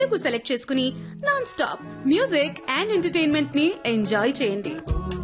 Telugu select చేసుకుని non stop music and entertainment ని enjoy చేయండి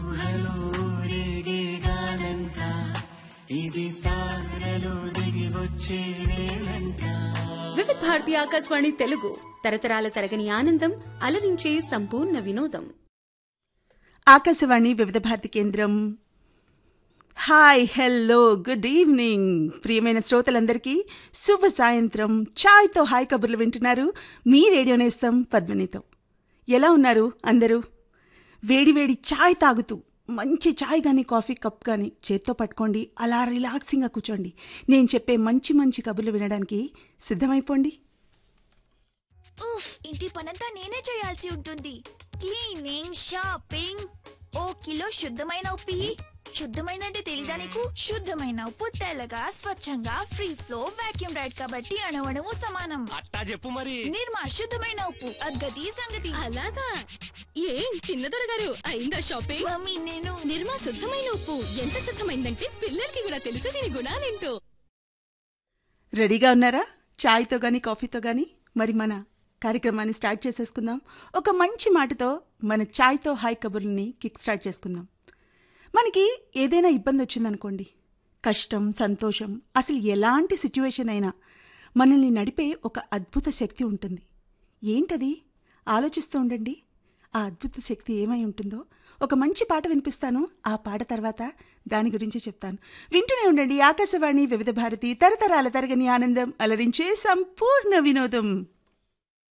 వివిధ భారతి ఆకాశవాణి తెలుగు తరతరాల తరగని ఆనందం అలరించే సంపూర్ణ వినోదం ఆకాశవాణి వివిధ భారతి కేంద్రం హాయ్ హలో గుడ్ ఈవినింగ్ ప్రియమైన శ్రోతలందరికీ శుభ సాయంత్రం ఛాయ్తో హాయ్ కబుర్లు వింటున్నారు మీ రేడియో నేస్తం పద్మినితో ఎలా ఉన్నారు అందరూ వేడివేడి ఛాయ్ తాగుతూ మంచి ఛాయ్ కానీ కాఫీ కప్ కానీ చేత్తో పట్టుకోండి అలా రిలాక్సింగ్గా కూర్చోండి నేను చెప్పే మంచి మంచి కబుర్లు వినడానికి సిద్ధమైపోండి ఉఫ్ ఇంటి పనంతా నేనే చేయాల్సి ఉంటుంది క్లీనింగ్ షాపింగ్ ఓ కిలో శుద్ధమైన ఉప్పు ఇయ్యి. శుద్ధమైన అంటే తెలీదా నీకు శుద్ధమైన ఉప్పు తెల్లగా స్వచ్ఛంగా ఫ్రీ ఫ్లో వాక్యూమ్ రైడ్ కాబట్టి అణువణువు సమానం అట్టా చెప్పు మరి నిర్మా శుద్ధమైన ఉప్పు అద్గతి సంగతి అలాగా ఏం చిన్నదొర గారు అయిందా షాపింగ్ మమ్మీ నేను నిర్మా శుద్ధమైన ఉప్పు ఎంత శుద్ధమైందంటే పిల్లలకి కూడా తెలుసు దీని గుణాలేంటో రెడీగా ఉన్నారా చాయ్తో కానీ కాఫీతో కానీ మరి మన కార్యక్రమాన్ని స్టార్ట్ చేసేసుకుందాం ఒక మంచి మాటతో మన చాయ్తో హాయ్ కబుర్ని కిక్ స్టార్ట్ చేసుకుందాం మనకి ఏదైనా ఇబ్బంది వచ్చిందనుకోండి కష్టం సంతోషం అసలు ఎలాంటి సిచ్యువేషన్ అయినా మనల్ని నడిపే ఒక అద్భుత శక్తి ఉంటుంది ఏంటది ఆలోచిస్తూ ఉండండి ఆ అద్భుత శక్తి ఏమై ఉంటుందో ఒక మంచి పాట వినిపిస్తాను ఆ పాట తర్వాత దాని గురించి చెప్తాను వింటూనే ఉండండి ఆకాశవాణి వివిధ భారతి తరతరాల తరగని ఆనందం అలరించే సంపూర్ణ వినోదం